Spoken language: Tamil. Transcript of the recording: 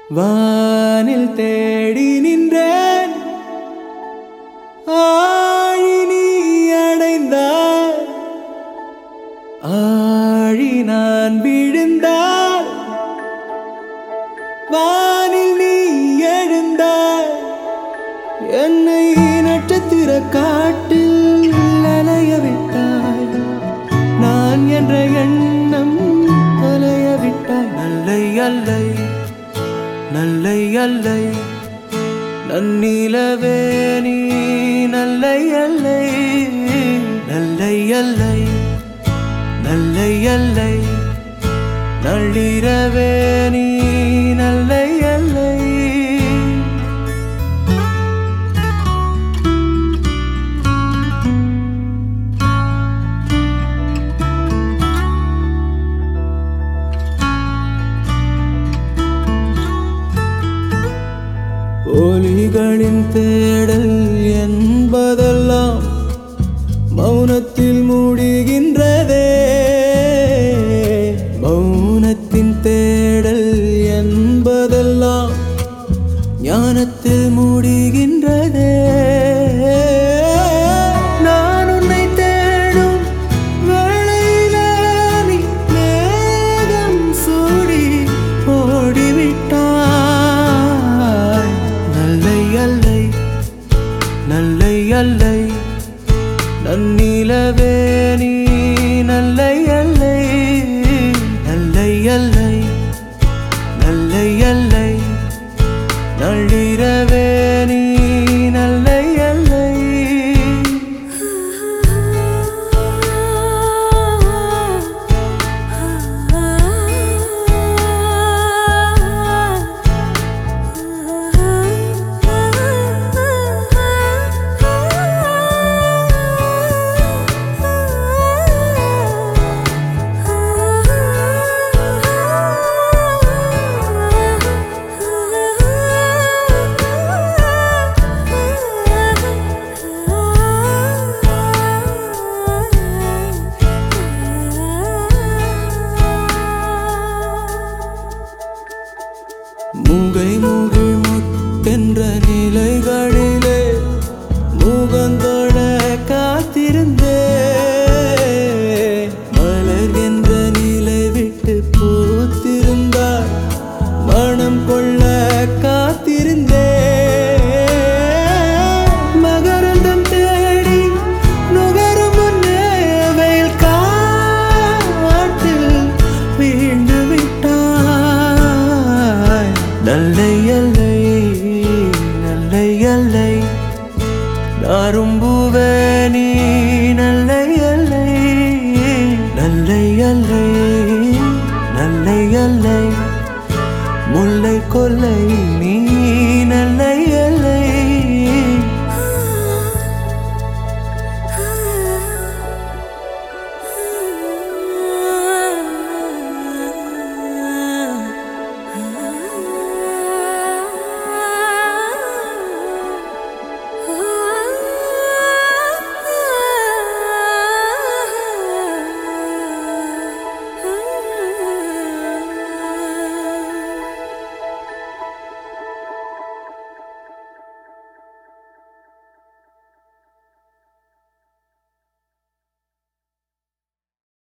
வானில் தேடி நின்றேன் ஆழி நீ அடைந்தாய் ஆழி நான் விழுந்தால் வானில் நீ எழுந்தாய் என்னை நட்சத்திர காட்டில் அலைய விட்டாய் நான் என்ற எண்ணம் அலைய விட்டாய் நல்லை அல்லை நல்லை அல்லை நன்னிலவே நீ நல்லை அல்லை நல்லை அல்லை நல்லை அல்லை நள்ளிரவே நீ நல்லை அல்லை ஒலிகளின் தேடல் என்பதெல்லாம் மௌனத்தில் மூடுகின்றதே மௌனத்தின் தேடல் என்பதெல்லாம் ஞானத்தில் மூடுகின்றதே நான் உன்னை தேடும் வேளையிலே நீ மேகம் சூடி ஓடிவிட்டாய் நல்லை அல்லை நல்லை அல்லை நன்னிலவே நீ நல்லை அல்லை நல்லை அல்லை நல்லை அல்லை நள்ளிரவே நீ நல்லை அல்லை மூகை மூகில் முத்தென்ற நிலைகளிலே மூகந்தோட காத்திருந்தே மலர் என்ற நிலை விட்டு பூத்திருந்தாய் மனம் கொள்ள காத்திருந்தே மகரந்தம் தேடி நுகரும் முன்னே வெயில் காட்டில் வீழ்ந்து விட்டாய் நல்லை அல்லை நல்லை அல்லை நாரும்புவே நீ நல்லை அல்லை நல்லை அல்லை நல்லை அல்லை முல்லை கொல்லை நீ